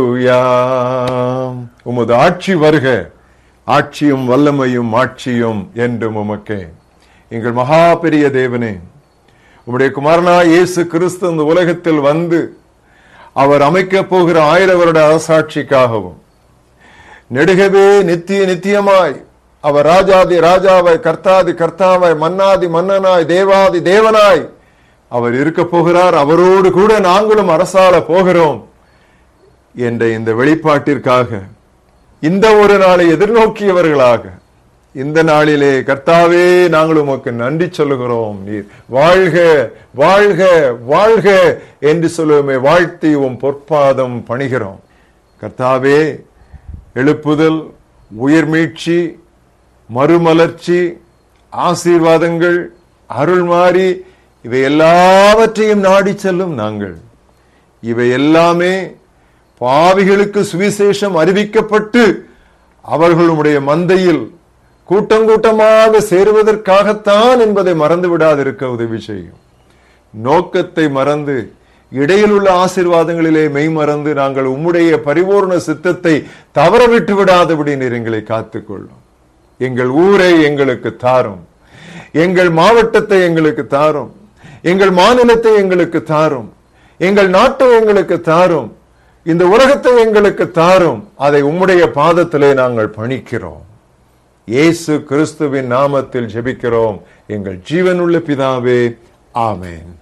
உமது ஆட்சி வருக ஆட்சியும் வல்லமையும் ஆட்சியும் என்றும் உமக்கே எங்கள் மகா பெரிய தேவனே உம்முடைய குமாரனா இயேசு கிறிஸ்து இந்த உலகத்தில் வந்து அவர் அமைக்கப் போகிற ஆயிர வருட அரசாட்சிக்காகவும் நெடுகவே நித்திய நித்தியமாய் அவர் ராஜாதி ராஜாவாய் கர்த்தாதி கர்த்தாவாய் மன்னாதி மன்னனாய் தேவாதி தேவனாய் அவர் இருக்க போகிறார் அவரோடு கூட நாங்களும் அரசாள போகிறோம் என்ற இந்த வெளிப்பாட்டிற்காக இந்த ஒரு நாளை எதிர்நோக்கியவர்களாக இந்த நாளிலே கர்த்தாவே நாங்கள் உமக்கு நன்றி சொல்லுகிறோம் நீர் வாழ்க வாழ்க வாழ்க என்று சொல்லுவோமே வாழ்த்தி உம் பொற்பாதம் பணிகிறோம் கர்த்தாவே எழுப்புதல் உயிர்மீட்சி மறுமலர்ச்சி ஆசீர்வாதங்கள் அருள் மாறி இவை எல்லாவற்றையும் நாடி செல்லும் நாங்கள் இவை எல்லாமே பாவிகளுக்கு சுவிசேஷம் அறிவிக்கப்பட்டு அவர்களுடைய மந்தையில் கூட்டம் கூட்டமாக சேருவதற்காகத்தான் என்பதை மறந்து விடாதிருக்க உதவி செய்யும் நோக்கத்தை மறந்து இடையில் உள்ள ஆசீர்வாதங்களிலே மெய் மறந்து நாங்கள் உம்முடைய பரிபூர்ண சித்தத்தை தவற விட்டு விடாதபடி நீர் எங்களை காத்துக்கொள்ளும் எங்கள் ஊரை எங்களுக்கு தாரும் எங்கள் மாவட்டத்தை எங்களுக்கு தாரும் எங்கள் மாநிலத்தை எங்களுக்கு தாரும் எங்கள் நாட்டை எங்களுக்கு தாரும் இந்த உலகத்தை எங்களுக்கு தாரும் அதை உம்முடைய பாதத்திலே நாங்கள் பணிக்கிறோம் இயேசு கிறிஸ்துவின் நாமத்தில் ஜெபிக்கிறோம் எங்கள் ஜீவனுள்ள பிதாவே ஆமென்